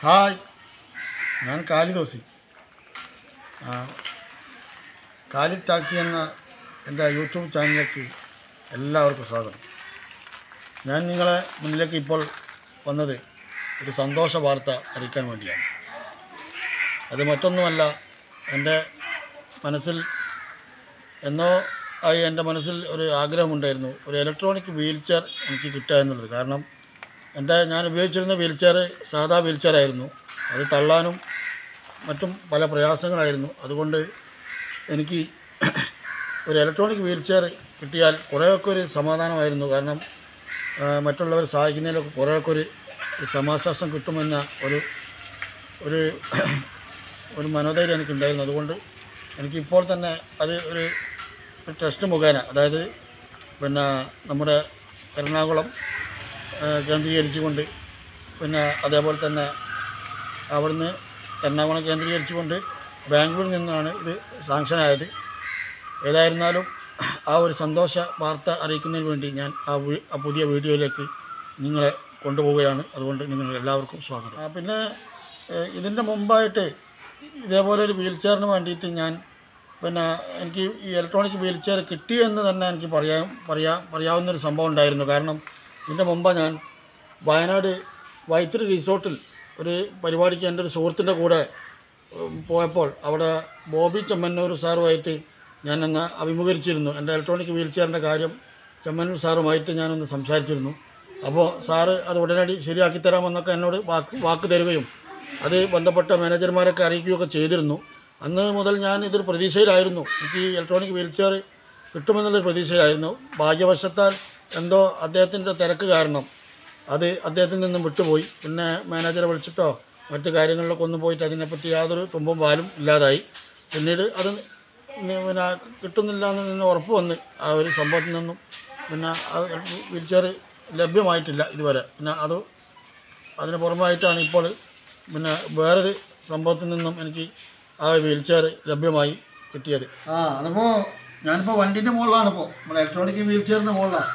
Hi ഞാൻ കാലിദോസി കാലി ടാക്കി എന്ന എൻ്റെ യൂട്യൂബ് ചാനലിലേക്ക് എല്ലാവർക്കും സ്വാഗതം ഞാൻ നിങ്ങളെ മുന്നിലേക്ക് ഇപ്പോൾ വന്നത് ഒരു സന്തോഷ വാർത്ത അറിയിക്കാൻ വേണ്ടിയാണ് അത് മറ്റൊന്നുമല്ല എൻ്റെ മനസ്സിൽ എന്നോ ആയി എൻ്റെ മനസ്സിൽ ഒരു ആഗ്രഹമുണ്ടായിരുന്നു ഒരു ഇലക്ട്രോണിക് വീൽ ചെയർ എനിക്ക് കിട്ടുക എന്നുള്ളത് കാരണം എൻ്റെ ഞാൻ ഉപയോഗിച്ചിരുന്ന വീൽ ചെയർ സാധാ വീൽ ചെയർ ആയിരുന്നു അത് തള്ളാനും മറ്റും പല പ്രയാസങ്ങളായിരുന്നു അതുകൊണ്ട് എനിക്ക് ഒരു ഇലക്ട്രോണിക് വീൽ ചെയർ കിട്ടിയാൽ കുറേയൊക്കെ ഒരു സമാധാനമായിരുന്നു കാരണം ആ, മറ്റുള്ളവരെ സഹായിക്കുന്നതിലൊക്കെ കുറേയൊക്കെ ഒരു ഒരു സമാശ്വാസം കിട്ടുമെന്ന ഒരു ഒരു ഒരു മനോധൈര്യം എനിക്കുണ്ടായിരുന്നു അതുകൊണ്ട് എനിക്കിപ്പോൾ തന്നെ അത് ഒരു ഒരു ടെസ്റ്റ് മുഖേന അതായത് പിന്നെ നമ്മുടെ എറണാകുളം ആ, കേന്ദ്രീകരിച്ചുകൊണ്ട് പിന്നെ അതേപോലെ തന്നെ അവിടുന്ന് എറണാകുളം കേന്ദ്രീകരിച്ചുകൊണ്ട് ബാംഗ്ലൂരിൽ നിന്നാണ് ഇത് സാങ്ഷനായത് ഏതായിരുന്നാലും ആ ഒരു സന്തോഷ വാർത്ത അറിയിക്കുന്നതിന് വേണ്ടി ഞാൻ ആ വീ- ആ പുതിയ വീഡിയോയിലേക്ക് നിങ്ങളെ കൊണ്ടുപോവുകയാണ് അതുകൊണ്ട് നിങ്ങൾ എല്ലാവർക്കും സ്വാഗതം ആ, പിന്നെ ഏഹ്, ഇതിൻ്റെ മുമ്പായിട്ട് ഇതേപോലെ ഒരു വീൽ ചെയറിന് വേണ്ടിയിട്ട് ഞാൻ പിന്നെ എനിക്ക് ഈ ഇലക്ട്രോണിക് വീൽ ചെയർ കിട്ടി എന്ന് തന്നെ എനിക്ക് പറയാൻ പറയാ പറയാവുന്നൊരു സംഭവം ഉണ്ടായിരുന്നു കാരണം ഇതിൻ്റെ മുമ്പ് ഞാൻ വയനാട് വൈത്തിരി റിസോർട്ടിൽ ഒരു പരിപാടിക്ക് എൻ്റെ ഒരു സുഹൃത്തിൻ്റെ കൂടെ ഉം, പോയപ്പോൾ അവിടെ ബോബി ചെമ്മന്നൂർ സാറുമായിട്ട് ഞാനന്ന് അഭിമുഖീകരിച്ചിരുന്നു എൻ്റെ ഇലക്ട്രോണിക് വീൽ ചെയറിൻ്റെ കാര്യം ചെമ്മന്നൂർ സാറുമായിട്ട് ഞാനൊന്ന് സംസാരിച്ചിരുന്നു അപ്പോൾ സാറ് അത് ഉടനടി ശരിയാക്കി തരാമെന്നൊക്കെ എന്നോട് വാക്ക് വാക്ക് തരികയും അത് ബന്ധപ്പെട്ട മാനേജർമാരൊക്കെ അറിയിക്കുകയൊക്കെ ചെയ്തിരുന്നു അന്ന് മുതൽ ഞാൻ ഇതൊരു പ്രതീക്ഷയിലായിരുന്നു എനിക്ക് ഈ ഇലക്ട്രോണിക് വീൽ ചെയർ കിട്ടുമെന്നുള്ളൊരു പ്രതീക്ഷയിലായിരുന്നു ഭാഗ്യവശത്താൽ എന്തോ അദ്ദേഹത്തിൻ്റെ തിരക്ക് കാരണം അത് അദ്ദേഹത്തിൽ നിന്നും വിട്ടുപോയി പിന്നെ മാനേജറെ വിളിച്ചിട്ടോ മറ്റു കാര്യങ്ങളിലൊക്കെ ഒന്ന് പോയിട്ട് അതിനെപ്പറ്റി യാതൊരു തുമ്പും പാലും ഇല്ലാതായി പിന്നീട് അത് നി- പിന്നെ കിട്ടുന്നില്ല എന്ന് നിന്ന് ഉറപ്പ് വന്ന് ആ ഒരു സംഭവത്തിൽ നിന്നും പിന്നെ വീൽ ചെയർ ലഭ്യമായിട്ടില്ല ഇതുവരെ പിന്നെ അത് അതിന് പുറമായിട്ടാണ് ഇപ്പോൾ പിന്നെ വേറൊരു സംഭവത്തിൽ നിന്നും എനിക്ക് ആ വീൽ ചെയർ ലഭ്യമായി കിട്ടിയത് ആ അതിപ്പോൾ ഞാനിപ്പോൾ വണ്ടീൻ്റെ മുകളിലാണ് ഇപ്പോൾ നമ്മുടെ ഇലക്ട്രോണിക് വീൽ ചെയറിൻ്റെ മുകളിലാണ്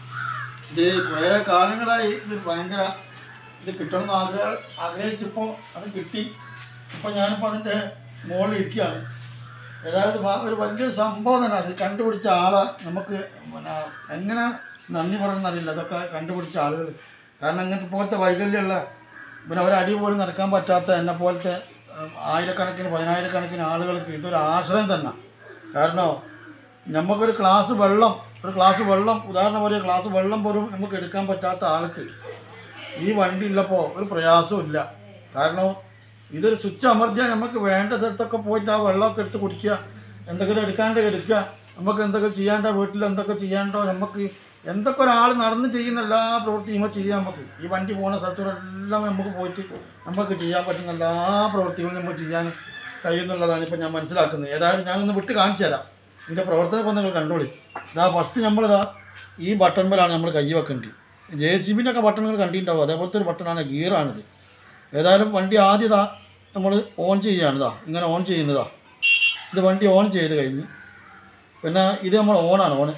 ഇത് കുറേ കാലങ്ങളായി ഇത് ഭയങ്കര ഇത് കിട്ടണമെന്ന് ആഗ്രഹ ആഗ്രഹിച്ചപ്പോൾ അത് കിട്ടി ഇപ്പോൾ ഞാനിപ്പോൾ അതിൻ്റെ മുകളിൽ ഇരിക്കുകയാണ് ഏതായാലും വ- ഒരു വലിയൊരു സംഭവം തന്നെ അത് കണ്ടുപിടിച്ച ആളെ നമുക്ക് പിന്നെ എങ്ങനെ നന്ദി പറയണമെന്നറിയില്ല അതൊക്കെ കണ്ടുപിടിച്ച ആളുകൾ കാരണം ഇങ്ങനത്തെ പോലത്തെ വൈകല്യമുള്ള പിന്നെ ഒരടി പോലും നടക്കാൻ പറ്റാത്ത എന്നെ പോലത്തെ ഉം, ആയിരക്കണക്കിന് പതിനായിരക്കണക്കിന് ആളുകൾക്ക് ഇതൊരു ആശ്രയം തന്നെ കാരണം നമുക്കൊരു ഗ്ലാസ് വെള്ളം ഒരു ഗ്ലാസ് വെള്ളം ഉദാഹരണം ഒരു ഗ്ലാസ് വെള്ളം പോലും നമുക്ക് എടുക്കാൻ പറ്റാത്ത ആൾക്ക് ഈ വണ്ടി ഉള്ളപ്പോൾ ഒരു പ്രയാസവും ഇല്ല കാരണം ഇതൊരു സ്വിച്ച് അമർത്തിയാൽ നമുക്ക് വേണ്ട സ്ഥലത്തൊക്കെ പോയിട്ട് ആ വെള്ളമൊക്കെ എടുത്ത് കുടിക്കുക എന്തെങ്കിലും എടുക്കാണ്ട് എടുക്കുക നമുക്ക് എന്തൊക്കെ ചെയ്യാണ്ടോ വീട്ടിൽ എന്തൊക്കെ ചെയ്യാണ്ടോ നമുക്ക് എന്തൊക്കെ ഒരാൾ നടന്ന് ചെയ്യുന്ന എല്ലാ പ്രവൃത്തിയും നമുക്ക് ചെയ്യാൻ നമുക്ക് ഈ വണ്ടി പോകുന്ന സ്ഥലത്തോടെല്ലാം നമുക്ക് പോയിട്ട് നമുക്ക് ചെയ്യാൻ പറ്റുന്ന എല്ലാ പ്രവൃത്തികളും നമുക്ക് ചെയ്യാൻ കഴിയുന്നുള്ളതാണ് ഇപ്പോൾ ഞാൻ മനസ്സിലാക്കുന്നത് ഏതായാലും ഞാനൊന്ന് വിട്ട് കാണിച്ചു തരാം ഇതിൻ്റെ പ്രവർത്തനമൊക്കെ നിങ്ങൾ കണ്ടോളി ഇതാ ഫസ്റ്റ് നമ്മളിതാ ഈ ബട്ടൺമേലാണ് നമ്മൾ കൈ വെക്കേണ്ടത് ജെ സി ബിൻ്റെ ഒക്കെ ബട്ടണുകൾ കണ്ടിട്ടുണ്ടാവും അതേപോലത്തെ ഒരു ബട്ടണാണ് ഗിയറാണിത് ഏതായാലും വണ്ടി ആദ്യം ഇതാ നമ്മൾ ഓൺ ചെയ്യുകയാണ് ഇതാ ഇങ്ങനെ ഓൺ ചെയ്യുന്നതാ ഇത് വണ്ടി ഓൺ ചെയ്ത് കഴിഞ്ഞ് പിന്നെ ഇത് നമ്മൾ ഓണാണ് ഓണ്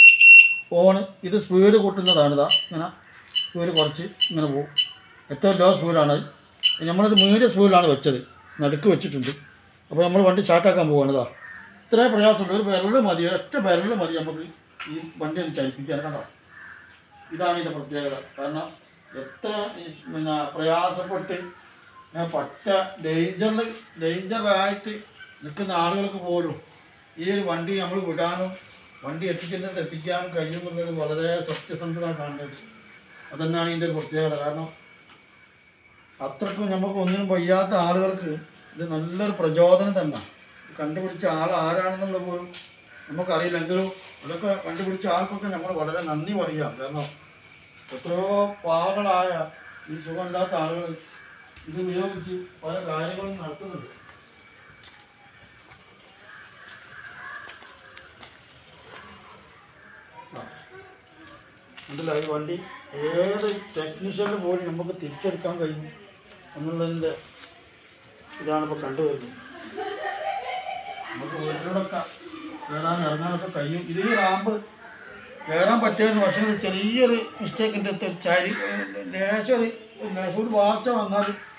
ഓണ് ഇത് സ്പീഡ് കൂട്ടുന്നതാണ് ഇതാ ഇങ്ങനെ സ്പീഡ് കുറച്ച് ഇങ്ങനെ പോകും ഏറ്റവും ലോ സ്പീഡാണ് അത് നമ്മളൊരു മീഡിയം സ്പീഡിലാണ് വെച്ചത് നടുക്ക് വെച്ചിട്ടുണ്ട് അപ്പോൾ നമ്മൾ വണ്ടി സ്റ്റാർട്ടാക്കാൻ പോവുകയാണ് ഇതാ ഇത്രേ പ്രയാസമുണ്ട് ഒരു വിരൽ മതി ഒറ്റ വിരൽ മതി നമുക്ക് ഈ വണ്ടി ഒന്ന് ചലിപ്പിക്കാൻ കണ്ടോ ഇതാണ് ഇതിൻ്റെ പ്രത്യേകത കാരണം എത്ര ഈ പിന്നെ പ്രയാസപ്പെട്ട് ഞാൻ പറ്റ ഡേഞ്ചറിൽ ഡേഞ്ചറായിട്ട് നിൽക്കുന്ന ആളുകൾക്ക് പോലും ഈ ഒരു വണ്ടി നമ്മൾ വിടാനും വണ്ടി എത്തിക്കുന്നത് എത്തിക്കാനും കഴിയുമെന്നുള്ളത് വളരെ സത്യസന്ധത കാണേണ്ടത് അതന്നെയാണ് ഇതിൻ്റെ ഒരു പ്രത്യേകത കാരണം അത്രക്കും നമുക്ക് ഒന്നിനും വയ്യാത്ത ആളുകൾക്ക് ഇത് നല്ലൊരു പ്രചോദനം തന്നെ ഇത് കണ്ടുപിടിച്ച ആൾ ആരാണെന്നുള്ളത് പോലും നമുക്കറിയില്ലെങ്കിലും അതൊക്കെ കണ്ടുപിടിച്ച ആൾക്കൊക്കെ നമ്മൾ വളരെ നന്ദി പറയാം കാരണം എത്രയോ പാവങ്ങളായ ഈ സുഖമില്ലാത്ത ആളുകൾ ഇത് ഉപയോഗിച്ച് പല കാര്യങ്ങളും നടത്തുന്നുണ്ട് ആ. കണ്ടില്ലേ ഈ വണ്ടി ഏത് ടെക്നീഷ്യന് പോലും നമുക്ക് തിരിച്ചെടുക്കാൻ കഴിയും എന്നുള്ളതിൻ്റെ ഇതാണ് ഇപ്പോൾ കണ്ടുവരുന്നത് നമുക്ക് വീട്ടിലൂടെയൊക്കെ കയറാൻ ഇറങ്ങാനൊക്കെ കഴിയും ഇത് ഈ റാമ്പ് കയറാൻ പറ്റിയെന്ന് പക്ഷേ ഒരു ചെറിയൊരു മിസ്റ്റേക്കിൻ്റെ ചരി ലേശം ഒരു ലേശം ഒരു വാർച്ച വന്നാൽ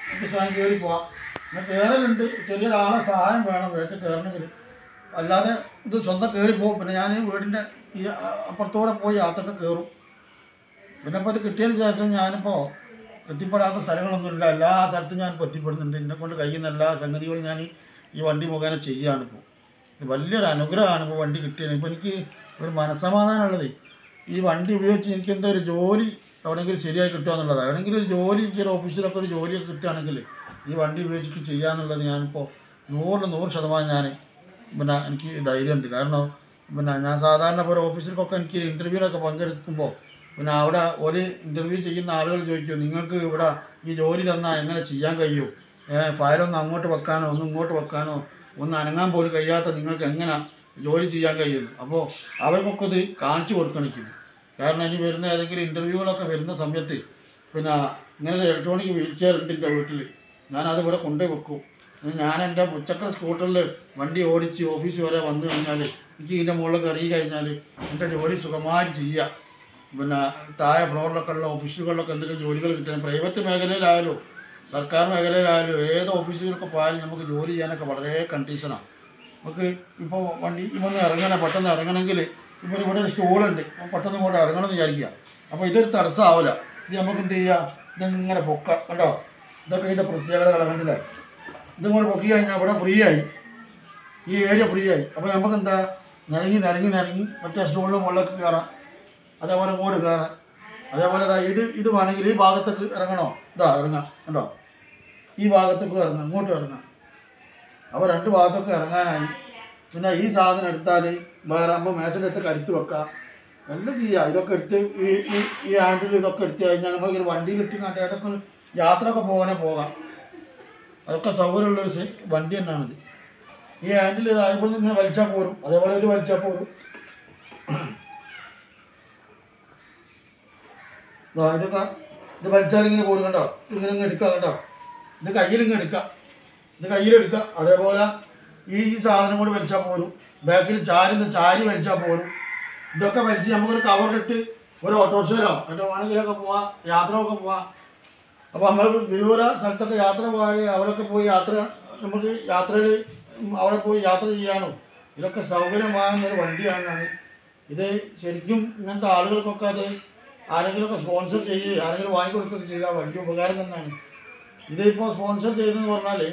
നമുക്ക് സ്വയം കയറി പോവാം പിന്നെ കയറലുണ്ട് ചെറിയൊരാളെ സഹായം വേണം വേഗം കയറണമെങ്കിൽ അല്ലാതെ ഇത് സ്വന്തം കയറി പോകും പിന്നെ ഞാൻ വീടിൻ്റെ ഈ അ- അപ്പുറത്തൂടെ പോയി അകത്തൊക്കെ കയറും പിന്നെ ഇപ്പോൾ ഇത് കിട്ടിയതിന് ശേഷം ഞാനിപ്പോൾ എത്തിപ്പെടാത്ത സ്ഥലങ്ങളൊന്നുമില്ല എല്ലാ സ്ഥലത്തും ഞാൻ ഇപ്പോൾ എത്തിപ്പെടുന്നുണ്ട് എന്നെ കൊണ്ട് കഴിയുന്ന എല്ലാ സംഗതികളും ഞാൻ ഈ- ഈ വണ്ടി മുഖേന ചെയ്യുകയാണ് ഇപ്പോൾ ഇത് വലിയൊരു അനുഗ്രഹമാണ് ഇപ്പോൾ വണ്ടി കിട്ടിയത് ഇപ്പോൾ എനിക്ക് ഒരു മനസ്സമാധാനമുള്ളത് ഈ വണ്ടി ഉപയോഗിച്ച് എനിക്ക് എന്തോ ഒരു ജോലി എവിടെയെങ്കിലും ശരിയായി കിട്ടുക എന്നുള്ളതാണ് എവിടെയെങ്കിലും ഒരു ജോലി ചില ഓഫീസിലൊക്കെ ഒരു ജോലിയൊക്കെ കിട്ടുകയാണെങ്കിൽ ഈ വണ്ടി ഉപയോഗിച്ചിട്ട് ചെയ്യാന്നുള്ളത് ഞാനിപ്പോൾ നൂറിൽ നൂറ് ശതമാനം ഞാൻ പിന്നെ എനിക്ക് ധൈര്യമുണ്ട് കാരണം പിന്നെ ഞാൻ സാധാരണ ഇപ്പോൾ ഒരു ഓഫീസിലൊക്കെ എനിക്ക് ഇൻ്റർവ്യൂവിലൊക്കെ പങ്കെടുക്കുമ്പോൾ പിന്നെ അവിടെ ഒരു ഇൻ്റർവ്യൂ ചെയ്യുന്ന ആളുകൾ ചോദിച്ചു നിങ്ങൾക്ക് ഇവിടെ ഈ ജോലി തന്നാൽ എങ്ങനെ ചെയ്യാൻ കഴിയും ഏഹ് ഫയലൊന്ന് അങ്ങോട്ട് വെക്കാനോ ഒന്ന് ഇങ്ങോട്ട് വെക്കാനോ ഒന്ന് അനങ്ങാൻ പോലും കഴിയാത്ത നിങ്ങൾക്ക് എങ്ങനെ ജോലി ചെയ്യാൻ കഴിയുന്നു അപ്പോൾ അവർക്കൊക്കെ ഇത് കാണിച്ചു കൊടുക്കണിക്കും കാരണം ഇനി വരുന്ന ഏതെങ്കിലും ഇൻ്റർവ്യൂകളൊക്കെ വരുന്ന സമയത്ത് പിന്നെ ഇങ്ങനെ ഒരു ഇലക്ട്രോണിക് വീൽ ചെയർ ഉണ്ട് എൻ്റെ വീട്ടിൽ ഞാനത് ഇവിടെ കൊണ്ടുപോയി വെക്കും ഇനി ഞാൻ എൻ്റെ ഉച്ചക്കര സ്കൂട്ടറിൽ വണ്ടി ഓടിച്ച് ഓഫീസ് വരെ വന്നു കഴിഞ്ഞാൽ എനിക്ക് ഇതിൻ്റെ മുകളിൽ കയറി കഴിഞ്ഞാൽ എൻ്റെ ജോലി സുഖമായി ചെയ്യാം പിന്നെ താഴെ ഫ്ലോറിലൊക്കെ ഉള്ള ഓഫീസുകളിലൊക്കെ എന്തെങ്കിലും ജോലികൾ കിട്ടണം പ്രൈവറ്റ് മേഖലയിലായാലും സർക്കാർ മേഖലയിലായാലും ഏത് ഓഫീസുകളൊക്കെ പോയാലും നമുക്ക് ജോലി ചെയ്യാനൊക്കെ വളരെ കണ്ടീഷനാണ് നമുക്ക് ഇപ്പോൾ വണ്ടി ഇവന്ന് ഇറങ്ങണം പെട്ടെന്ന് ഇറങ്ങണമെങ്കിൽ ഇപ്പോൾ ഇവിടെ ഒരു സ്റ്റോളുണ്ട് പെട്ടെന്ന് ഇങ്ങോട്ട് ഇറങ്ങണം എന്ന് വിചാരിക്കുക അപ്പോൾ ഇതൊരു തടസ്സമാവില്ല ഇത് നമുക്ക് എന്ത് ചെയ്യുക ഇതിങ്ങനെ പൊക്ക കണ്ടോ ഇതൊക്കെ ഇതിൻ്റെ പ്രത്യേകതകൾ കണ്ടില്ലേ ഇതിങ്ങോട്ട് പൊക്കി കഴിഞ്ഞാൽ ഇവിടെ ഫ്രീ ആയി ഈ ഏരിയ ഫ്രീ ആയി അപ്പോൾ നമുക്ക് എന്താ നിരങ്ങി നിരങ്ങി നിരങ്ങി മറ്റേ സ്റ്റോളിൻ്റെ മുകളിലേക്ക് കയറാം അതേപോലെ ഇങ്ങോട്ട് കയറാം അതേപോലെ ദാ ഇത് ഇത് വേണമെങ്കിൽ ഈ ഭാഗത്തേക്ക് ഇറങ്ങണോ ഇതാ ഇറങ്ങാം കണ്ടോ ഈ ഭാഗത്തേക്ക് ഇറങ്ങാം ഇങ്ങോട്ട് ഇറങ്ങാം അപ്പോൾ രണ്ട് ഭാഗത്തൊക്കെ ഇറങ്ങാനായി പിന്നെ ഈ സാധനം എടുത്താൽ വേറെ ആകുമ്പോൾ മേശയിലെടുത്ത് കരുത്ത് വെക്കാം എല്ലാം ചെയ്യാം ഇതൊക്കെ എടുത്ത് ഈ ഈ ഈ ഹാൻഡിൽ ഇതൊക്കെ എടുത്ത് കഴിഞ്ഞാൽ നമുക്ക് ഒരു വണ്ടിയിൽ ഇട്ട് കണ്ട് ഇടയ്ക്ക് ഒരു യാത്രയൊക്കെ പോകാനേ പോകാം അതൊക്കെ സൗകര്യമുള്ളൊരു സെ- വണ്ടി തന്നെയാണിത് ഈ ഹാൻഡിൽ ഇതായപ്പോൾ ഇങ്ങനെ വലിച്ചാൽ പോരും അതേപോലെ ഇത് വലിച്ചാൽ പോരും ദാ ഇതൊക്കെ ഇത് വലിച്ചാൽ ഇങ്ങനെ പോരും കണ്ടോ ഇങ്ങനെ ഇങ്ങ് എടുക്കാം കണ്ടോ ഇത് കയ്യിലിങ്ങ് എടുക്കാം ഇത് കയ്യിലെടുക്കുക അതേപോലെ ഈ ഈ സാധനം കൂടി വലിച്ചാൽ പോരും ബാക്കിൽ ചാരുന്ന ചാരി വലിച്ചാൽ പോരും ഇതൊക്കെ വലിച്ച് നമുക്കൊരു കവറിലിട്ട് ഒരു ഓട്ടോറിക്ഷയിലോ മറ്റോ വേണമെങ്കിലൊക്കെ പോവാം യാത്രയൊക്കെ പോവാം അപ്പോൾ നമ്മൾ വിദൂര സ്ഥലത്തൊക്കെ യാത്ര പോയി അവിടെയൊക്കെ പോയി യാത്ര നമുക്ക് യാത്രയിൽ അവിടെ പോയി യാത്ര ചെയ്യാനോ ഇതൊക്കെ സൗകര്യമാകുന്ന ഒരു വണ്ടിയാണ് ഇത് ശരിക്കും ഇങ്ങനത്തെ ആളുകൾക്കൊക്കെ അത് ആരെങ്കിലുമൊക്കെ സ്പോൺസർ ചെയ്യുക ആരെങ്കിലും വാങ്ങിക്കൊടുക്കുകയൊക്കെ ചെയ്താൽ വലിയ ഉപകാരം തന്നെയാണ് ഇതിപ്പോൾ സ്പോൺസർ ചെയ്തെന്ന് പറഞ്ഞാൽ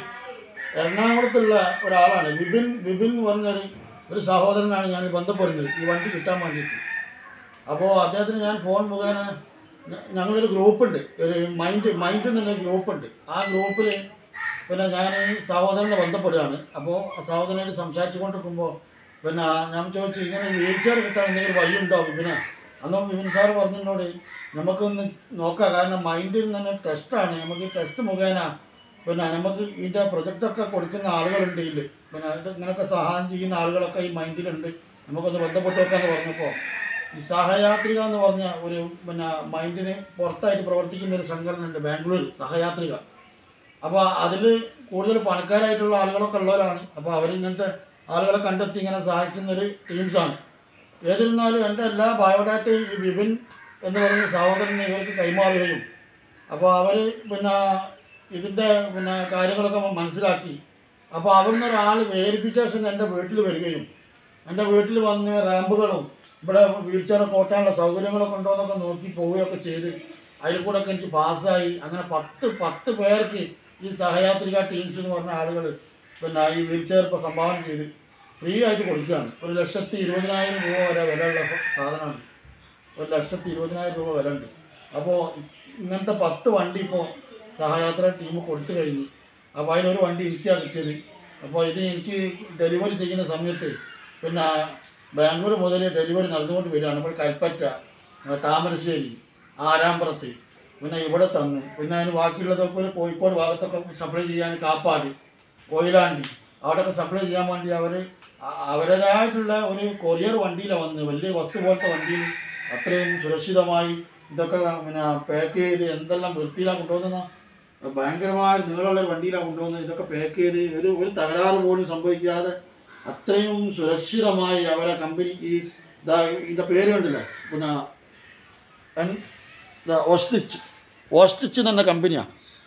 എറണാകുളത്തുള്ള ഒരാളാണ് വിപിൻ വിപിൻ എന്ന് പറഞ്ഞൊരു ഒരു സഹോദരനാണ് ഞാൻ ബന്ധപ്പെടുന്നത് ഈ വണ്ടി കിട്ടാൻ വേണ്ടിയിട്ട് അപ്പോൾ അദ്ദേഹത്തിന് ഞാൻ ഫോൺ മുഖേന ഞ- ഞങ്ങളൊരു ഗ്രൂപ്പുണ്ട് ഒരു മൈൻഡ് മൈൻഡ് എന്നുള്ള ഗ്രൂപ്പുണ്ട് ആ ഗ്രൂപ്പിൽ പിന്നെ ഞാൻ ഈ സഹോദരനെ ബന്ധപ്പെടുകയാണ് അപ്പോൾ ആ സഹോദരനായിട്ട് സംസാരിച്ചു കൊണ്ടിരിക്കുമ്പോൾ പിന്നെ ഞാൻ ചോദിച്ചു ഇങ്ങനെ വീൽ ചെയർ കിട്ടാൻ എന്തെങ്കിലും വഴിയുണ്ടോ വിപിനെ അന്ന് വിപിൻ സാറ് പറഞ്ഞതിനോട് നമുക്കൊന്ന് നോക്കാം കാരണം മൈൻഡിൽ തന്നെ ടെസ്റ്റാണ് നമുക്ക് ഈ ടെസ്റ്റ് മുഖേന പിന്നെ നമുക്ക് ഇതിൻ്റെ പ്രൊജക്റ്റൊക്കെ കൊടുക്കുന്ന ആളുകളുണ്ട് ഇതിൽ പിന്നെ ഇത് ഇങ്ങനെയൊക്കെ സഹായം ചെയ്യുന്ന ആളുകളൊക്കെ ഈ മൈൻഡിലുണ്ട് നമുക്കൊന്ന് ബന്ധപ്പെട്ട് വെക്കാമെന്ന് പറഞ്ഞപ്പോൾ ഈ സഹയാത്രിക എന്ന് പറഞ്ഞ ഒരു പിന്നെ മൈൻഡിന് പുറത്തായിട്ട് പ്രവർത്തിക്കുന്ന ഒരു സംഘടന ഉണ്ട് ബാംഗ്ലൂർ സഹയാത്രിക അപ്പോൾ അതിൽ കൂടുതൽ പണക്കാരായിട്ടുള്ള ആളുകളൊക്കെ ഉള്ളവരാണ് അപ്പോൾ അവരിങ്ങനത്തെ ആളുകളെ കണ്ടെത്തി ഇങ്ങനെ സഹായിക്കുന്ന ഒരു ടീംസാണ് ഏതിരുന്നാലും എൻ്റെ എല്ലാ ബയോഡാറ്റയും ഈ വിപിൻ എന്ന് പറയുന്ന സഹോദരനെ ഇവർക്ക് കൈമാറുകയും അപ്പോൾ അവർ പിന്നെ ഇതിൻ്റെ പിന്നെ കാര്യങ്ങളൊക്കെ മനസ്സിലാക്കി അപ്പോൾ അവിടുന്ന് ഒരാൾ വേരിഫിക്കേഷൻ എൻ്റെ വീട്ടിൽ വരികയും എൻ്റെ വീട്ടിൽ വന്ന് റാമ്പുകളും ഇവിടെ വീൽ ചെയറൊക്കെ ഓട്ടാനുള്ള സൗകര്യങ്ങളൊക്കെ ഉണ്ടോ എന്നൊക്കെ നോക്കി പോവുകയൊക്കെ ചെയ്ത് അതിൽ കൂടെ ഒക്കെ എനിക്ക് പാസ്സായി അങ്ങനെ പത്ത് പത്ത് പേർക്ക് ഈ സഹയാത്രിക ടീംസ് എന്ന് പറഞ്ഞ ആളുകൾ പിന്നെ ഈ വീൽ ചെയർ ഇപ്പോൾ സംഭാവന ചെയ്ത് ഫ്രീ ആയിട്ട് കൊടുക്കുകയാണ് ഒരു ലക്ഷത്തി ഇരുപതിനായിരം രൂപ വരെ വിലയുള്ള സാധനമാണ് ഒരു ലക്ഷത്തി ഇരുപതിനായിരം രൂപ വില ഉണ്ട് അപ്പോൾ ഇങ്ങനത്തെ പത്ത് വണ്ടി ഇപ്പോൾ സഹയാത്ര ടീം കൊടുത്തു കഴിഞ്ഞു അപ്പോൾ അതിലൊരു വണ്ടി എനിക്കാണ് കിട്ടിയത് അപ്പോൾ ഇത് എനിക്ക് ഡെലിവറി ചെയ്യുന്ന സമയത്ത് പിന്നെ ബാംഗ്ലൂർ മുതൽ ഡെലിവറി നടന്നുകൊണ്ട് വരികയാണ് ഇപ്പോൾ കൽപ്പറ്റ ആ, താമരശ്ശേരി ആരാമ്പുറത്ത് പിന്നെ ഇവിടെ തന്ന് പിന്നെ അതിന് ബാക്കിയുള്ളതൊക്കെ ഒരു കോഴിക്കോട് ഭാഗത്തൊക്കെ സപ്ലൈ ചെയ്യാൻ കാപ്പാട് കൊയിലാണ്ടി അവിടെയൊക്കെ സപ്ലൈ ചെയ്യാൻ വേണ്ടി അവർ അവരുടേതായിട്ടുള്ള ഒരു കൊറിയർ വണ്ടിയിലാണ് വന്നത് വലിയ ബസ് പോലത്തെ വണ്ടിയിൽ അത്രയും സുരക്ഷിതമായി ഇതൊക്കെ പിന്നെ പാക്ക് ചെയ്ത് എന്തെല്ലാം വൃത്തിയിലാണ് കൊണ്ടുവന്ന ഭയങ്കരമായ നീളമുള്ള ഒരു വണ്ടിയിലാണ് കൊണ്ടുവന്നത് ഇതൊക്കെ പാക്ക് ചെയ്ത് ഒരു ഒരു തകരാറ് പോലും സംഭവിക്കാതെ അത്രയും സുരക്ഷിതമായി അവരെ കമ്പനി ഈ ഇതാ ഇതിൻ്റെ പേര് കണ്ടില്ലേ പിന്നെ ഓസ്റ്റിച്ച് ഓസ്റ്റിച്ച് എന്ന കമ്പനിയാണ്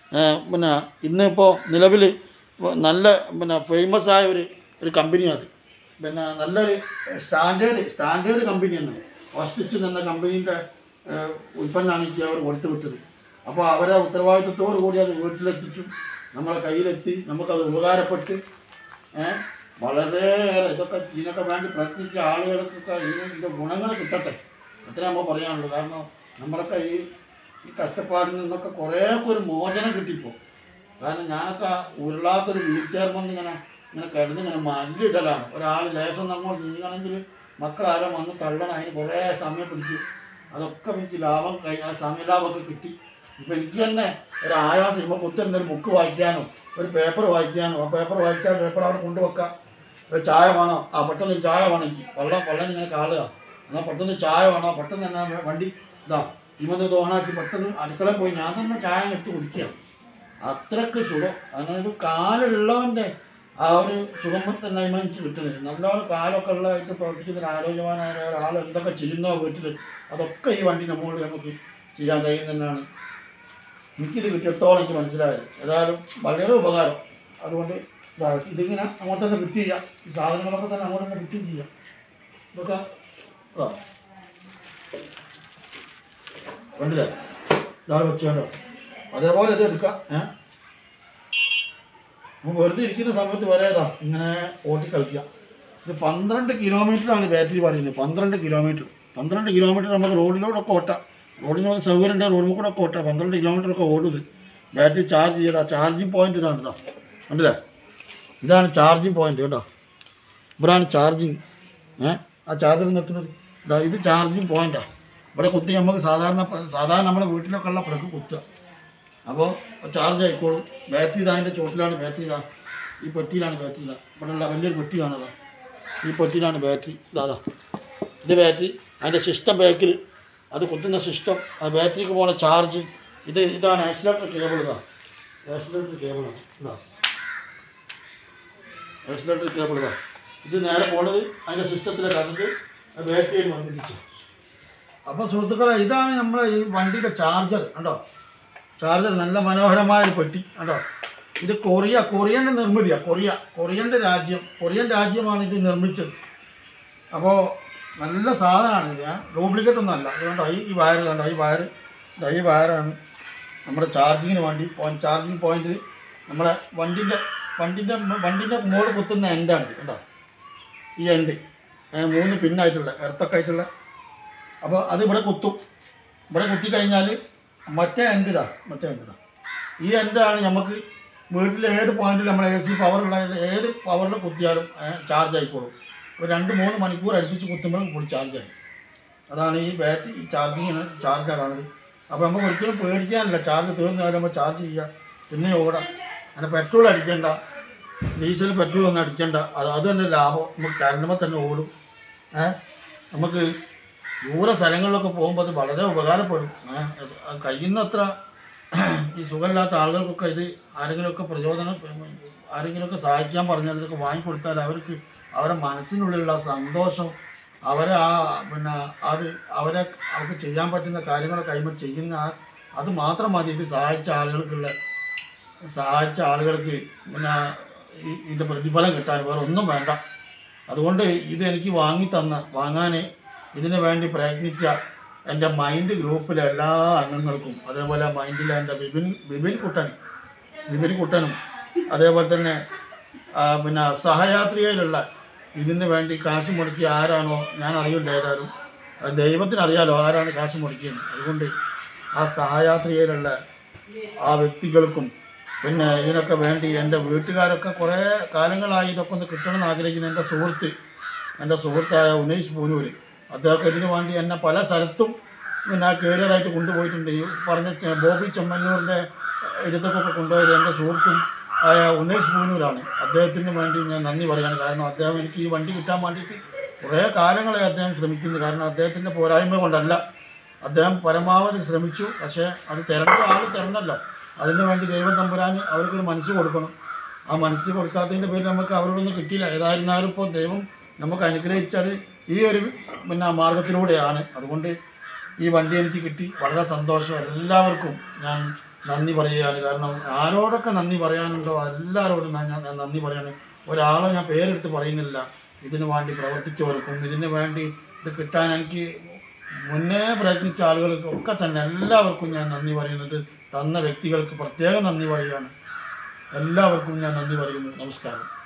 പിന്നെ ഇന്നിപ്പോൾ നിലവിൽ നല്ല പിന്നെ ഫേമസ് ആയ ഒരു ഒരു കമ്പനിയാണ് പിന്നെ നല്ലൊരു സ്റ്റാൻഡേർഡ് സ്റ്റാൻഡേർഡ് കമ്പനിയാണ് ഓസ്റ്റിച്ച് എന്ന കമ്പനീൻ്റെ ഉൽപ്പന്നമാണ് എനിക്ക് അവർ കൊടുത്തു വിട്ടത് അപ്പോൾ അവരെ ഉത്തരവാദിത്വത്തോടു കൂടി അത് വീട്ടിലെത്തിച്ചു നമ്മളെ കയ്യിലെത്തി നമുക്കത് ഉപകാരപ്പെട്ട് ഏഹ് വളരെയേറെ ഇതൊക്കെ ഇതിനൊക്കെ വേണ്ടി പ്രയത്നിച്ച ആളുകൾക്കൊക്കെ ഇതിൻ്റെ ഗുണങ്ങൾ കിട്ടട്ടെ അത്രേ നമ്മൾ പറയാനുള്ളൂ കാരണം നമ്മളൊക്കെ ഈ ഈ കഷ്ടപ്പാടിൽ നിന്നൊക്കെ കുറേയൊക്കെ ഒരു മോചനം കിട്ടിപ്പോൾ കാരണം ഞാനൊക്കെ ഉരുളാത്തൊരു വീൽ ചെയർമെന്ന് ഇങ്ങനെ ഇങ്ങനെ കിടന്ന് ഇങ്ങനെ മല്ലിടലാണ് ഒരാൾ ലേശം നമ്മൾ നീങ്ങണമെങ്കിൽ മക്കളാരോ വന്ന് തള്ളണം അതിന് കുറേ സമയം പിടിച്ചു അതൊക്കെ എനിക്ക് ലാഭം കൈ ആ സമയ ലാഭമൊക്കെ കിട്ടി ഇപ്പം എനിക്ക് തന്നെ ഒരു ആയാസം ഇപ്പോൾ കുത്തിരുന്ന ഒരു ബുക്ക് വായിക്കാനോ ഒരു പേപ്പർ വായിക്കാനോ ആ പേപ്പർ വായിച്ചാൽ പേപ്പർ അവിടെ കൊണ്ടുവെക്കാം ഒരു ചായ വേണോ ആ പെട്ടെന്ന് ഒരു ചായ വേണം എനിക്ക് വെള്ളം വെള്ളം ഇങ്ങനെ കാണുക എന്നാൽ പെട്ടെന്ന് ചായ വേണോ പെട്ടെന്ന് തന്നെ വണ്ടി ഇതാ ഇമത് ഓണാക്കി പെട്ടെന്ന് അടുക്കളയിൽ പോയി ഞാൻ തന്നെ ചായ എടുത്ത് കുടിക്കുക അത്രയ്ക്ക് സുഖം അതായത് കാലുള്ളവൻ്റെ ആ ഒരു സുഖം തന്നെ എനിക്ക് കിട്ടുന്നത് നല്ലോണം കാലൊക്കെ ഉള്ളതായിട്ട് പ്രവർത്തിക്കുന്ന ഒരു ആരോഗ്യവാനായ ഒരാൾ എന്തൊക്കെ ചെയ്യുന്നോ വീട്ടിൽ അതൊക്കെ ഈ വണ്ടി നമ്മോട് നമുക്ക് ചെയ്യാൻ കഴിയുന്നതാണ് എനിക്കിത് കിട്ടിയിടത്തോളം എനിക്ക് മനസ്സിലായത് ഏതായാലും വളരെ ഉപകാരം അതുകൊണ്ട് ഇതാ ഇതിങ്ങനെ അങ്ങോട്ട് തന്നെ ഫിറ്റ് ചെയ്യാം ഈ സാധനങ്ങളൊക്കെ തന്നെ അങ്ങോട്ട് തന്നെ ഫിറ്റും ചെയ്യാം ഇതൊക്കെ ആ കണ്ടില്ലേ ഇതാണ് വെച്ചേണ്ടോ അതേപോലെ ഇത് എടുക്കാം ഏഹ് അപ്പോൾ വെറുതെ ഇരിക്കുന്ന സമയത്ത് വരേതാ ഇങ്ങനെ ഓട്ടി കളിക്കുക ഇത് പന്ത്രണ്ട് കിലോമീറ്ററാണ് ബാറ്ററി പറയുന്നത് പന്ത്രണ്ട് കിലോമീറ്റർ പന്ത്രണ്ട് കിലോമീറ്റർ നമുക്ക് റോഡിലൂടെയൊക്കെ ഓട്ടാം റോഡിനൊക്കെ സൗകര്യം ഉണ്ട് റോഡിൽ കൂടെ ഒക്കെ ഓട്ടാം പന്ത്രണ്ട് കിലോമീറ്ററൊക്കെ ഓടുന്നത് ബാറ്ററി ചാർജ് ചെയ്താൽ ചാർജിങ് പോയിന്റ് ഇതാണ് ഇതാ കണ്ടില്ലേ ഇതാണ് ചാർജിങ് പോയിന്റ് കേട്ടോ ഇവിടെയാണ് ചാർജിങ് ഏ ആ ചാർജർ നിർത്തുന്നത് ഇതാ ഇത് ചാർജിങ് പോയിന്റാണ് ഇവിടെ കുത്തി നമുക്ക് സാധാരണ സാധാരണ നമ്മുടെ വീട്ടിലൊക്കെ ഉള്ള പ്ലഗ് കുത്തുക അപ്പോൾ ചാർജ് ആയിക്കോളും ബാറ്ററി ഇതാ അതിൻ്റെ ചോട്ടിലാണ് ബാറ്ററി ഇതാ ഈ പെട്ടിയിലാണ് ബാറ്ററി ഇതാ ഇവിടെ ഉള്ള വലിയൊരു പെട്ടി കാണുക ഈ പെട്ടിയിലാണ് ബാറ്ററി ഇതാ അതാ ഇത് ബാറ്ററി അതിൻ്റെ സിസ്റ്റം ബാക്കിൽ അത് കുത്തുന്ന സിസ്റ്റം ആ ബാറ്ററിക്ക് പോകുന്ന ചാർജ് ഇത് ഇതാണ് ആക്സിലേറ്റർ കേബിൾ ഇതാ ആക്സിലേറ്റർ കേബിളാണ് ഇതാ ആക്സിലേറ്റർ കേബിൾ ഇതാ ഇത് നേരെ പോണത് അതിൻ്റെ സിസ്റ്റത്തിലെ കറണ്ട് ബാറ്ററിയിൽ ബന്ധിപ്പിച്ചു അപ്പോൾ സുഹൃത്തുക്കളെ ഇതാണ് നമ്മളെ ഈ വണ്ടിയുടെ ചാർജർ കണ്ടോ ചാർജർ നല്ല മനോഹരമായ ഒരു പെട്ടി കണ്ടോ ഇത് കൊറിയ കൊറിയൻ്റെ നിർമ്മിതിയാണ് കൊറിയ കൊറിയൻ്റെ രാജ്യം കൊറിയൻ രാജ്യമാണ് ഇത് നിർമ്മിച്ചത് അപ്പോൾ നല്ല സാധനമാണ് ഇത് ഞാൻ ഡ്യൂപ്ലിക്കേറ്റ് ഒന്നും അല്ല അതുകൊണ്ട് ഈ ഈ വയർ കണ്ടോ ഈ വയർ ദാ ഈ വയറാണ് നമ്മുടെ ചാർജിങ്ങിന് വേണ്ടി പോയിന്റ് ചാർജിങ് പോയിന്റിൽ നമ്മളെ വണ്ടിൻ്റെ വണ്ടിൻ്റെ വണ്ടിൻ്റെ മോള് കുത്തുന്ന എൻഡാണ് ഇത് കണ്ടോ ഈ എൻഡ് മൂന്ന് പിന്നായിട്ടുള്ള എർത്തൊക്കെ ആയിട്ടുള്ള അപ്പോൾ അത് ഇവിടെ കുത്തും ഇവിടെ കുത്തി കഴിഞ്ഞാൽ മറ്റേ എൻഡ് ഇതാ മറ്റേ എൻഡ് ഇതാ ഈ എൻഡാണ് നമുക്ക് വീട്ടിൽ ഏത് പോയിന്റിൽ നമ്മൾ എ സി പവറുള്ള ഏത് പവറിൽ കുത്തിയാലും ചാർജ് ആയിക്കോളും ഒരു രണ്ട് മൂന്ന് മണിക്കൂർ അടുപ്പിച്ച് കുത്തുമ്പോഴും ഫുൾ ചാർജ് ആയി അതാണ് ഈ ബാറ്ററി ഈ ചാർജിങ് ചാർജറാണിത് അപ്പോൾ നമുക്ക് ഒരിക്കലും പേടിക്കാനില്ല ചാർജ് തീർന്നു കഴിയുമ്പോൾ ചാർജ് ചെയ്യുക പിന്നെ ഓടാം അങ്ങനെ പെട്രോൾ അടിക്കേണ്ട ഡീസൽ പെട്രോൾ ഒന്നും അടിക്കേണ്ട അത് അത് തന്നെ ലാഭം നമുക്ക് കരണ്ടുമ്പോൾ തന്നെ ഓടും ഏഹ് നമുക്ക് ദൂര സ്ഥലങ്ങളിലൊക്കെ പോകുമ്പോൾ അത് വളരെ ഉപകാരപ്പെടും ഏഹ് അത് അത് കഴിയുന്നത്ര ഈ സുഖമില്ലാത്ത ആളുകൾക്കൊക്കെ ഇത് ആരെങ്കിലുമൊക്കെ പ്രചോദനം ആരെങ്കിലുമൊക്കെ സഹായിക്കാൻ പറഞ്ഞാൽ ഇതൊക്കെ വാങ്ങിക്കൊടുത്താൽ അവർക്ക് അവരുടെ മനസ്സിനുള്ളിലുള്ള സന്തോഷം അവരെ ആ പിന്നെ അത് അവരെ അവർക്ക് ചെയ്യാൻ പറ്റുന്ന കാര്യങ്ങളൊക്കെ കഴിയുമ്പോൾ ചെയ്യുന്ന ആ അത് മാത്രം മതി ഇത് സഹായിച്ച ആളുകൾക്കുള്ള സഹായിച്ച ആളുകൾക്ക് പിന്നെ ഈ ഇതിൻ്റെ പ്രതിഫലം കിട്ടാൻ വേറെ ഒന്നും വേണ്ട അതുകൊണ്ട് ഇത് എനിക്ക് വാങ്ങി തന്ന വാങ്ങാൻ ഇതിനു വേണ്ടി പ്രയത്നിച്ച എൻ്റെ മൈൻഡ് ഗ്രൂപ്പിലെ എല്ലാ അംഗങ്ങൾക്കും അതേപോലെ മൈൻഡിലെ എൻ്റെ വിപിൻ വിപിൻ കുട്ടൻ വിപിൻ കുട്ടനും അതേപോലെ തന്നെ ആ, പിന്നെ സഹയാത്രികയിലുള്ള ഇതിന് വേണ്ടി കാശ് മുടക്കിയ ആരാണോ ഞാൻ അറിയില്ല ഏതായാലും അത് ദൈവത്തിനറിയാലോ ആരാണ് കാശ് മുടക്കിയത് അതുകൊണ്ട് ആ സഹയാത്രികയിലുള്ള ആ വ്യക്തികൾക്കും പിന്നെ ഇതിനൊക്കെ വേണ്ടി എൻ്റെ വീട്ടുകാരൊക്കെ കുറേ കാലങ്ങളായി ഇതൊക്കെ ഒന്ന് കിട്ടണമെന്ന് ആഗ്രഹിക്കുന്ന എൻ്റെ സുഹൃത്ത് എൻ്റെ സുഹൃത്തായ ഉനൈസ് പൂനൂര് അദ്ദേഹം ഇതിനു വേണ്ടി എന്നെ പല സ്ഥലത്തും പിന്നെ കേരിയറായിട്ട് കൊണ്ടുപോയിട്ടുണ്ട് ഈ പറഞ്ഞ ചെ- ബോബി ചെമ്മന്നൂരിൻ്റെ ഇരുത്തൊക്കെ കൊണ്ടുപോയത് എൻ്റെ സുഹൃത്തും ആയ ഉനൈസ് പൂനൂരാണ് അദ്ദേഹത്തിന് വേണ്ടി ഞാൻ നന്ദി പറയാണ് കാരണം അദ്ദേഹം എനിക്ക് ഈ വണ്ടി കിട്ടാൻ വേണ്ടിയിട്ട് കുറേ കാലങ്ങളായി അദ്ദേഹം ശ്രമിക്കുന്നു കാരണം അദ്ദേഹത്തിൻ്റെ പോരായ്മ കൊണ്ടല്ല അദ്ദേഹം പരമാവധി ശ്രമിച്ചു പക്ഷേ അത് തിരഞ്ഞ ആൾ തിരഞ്ഞല്ലോ അതിന് വേണ്ടി ദൈവം തമ്പുരാൻ അവർക്കൊരു മനസ്സ് കൊടുക്കണം ആ മനസ്സ് കൊടുക്കാത്തതിൻ്റെ പേരിൽ നമുക്ക് അവരോടൊന്നും കിട്ടിയില്ല ഏതായിരുന്നാലും ഇപ്പോൾ ദൈവം നമുക്ക് അനുഗ്രഹിച്ചത് ഈ ഒരു പിന്നെ മാർഗത്തിലൂടെയാണ് അതുകൊണ്ട് ഈ വണ്ടി എനിക്ക് കിട്ടി വളരെ സന്തോഷം എല്ലാവർക്കും ഞാൻ നന്ദി പറയുകയാണ് കാരണം ആരോടൊക്കെ നന്ദി പറയാനുണ്ടോ എല്ലാവരോടും ഞാൻ ഞാൻ നന്ദി പറയാണ് ഒരാളെ ഞാൻ പേരെടുത്ത് പറയുന്നില്ല ഇതിനു വേണ്ടി പ്രവർത്തിച്ചവർക്കും ഇതിനു വേണ്ടി ഇത് കിട്ടാൻ എനിക്ക് മുന്നേ പ്രയത്നിച്ച ആളുകൾക്ക് ഒക്കെ തന്നെ എല്ലാവർക്കും ഞാൻ നന്ദി പറയുന്നത് തന്ന വ്യക്തികൾക്ക് പ്രത്യേകം നന്ദി പറയുകയാണ് എല്ലാവർക്കും ഞാൻ നന്ദി പറയുന്നു നമസ്കാരം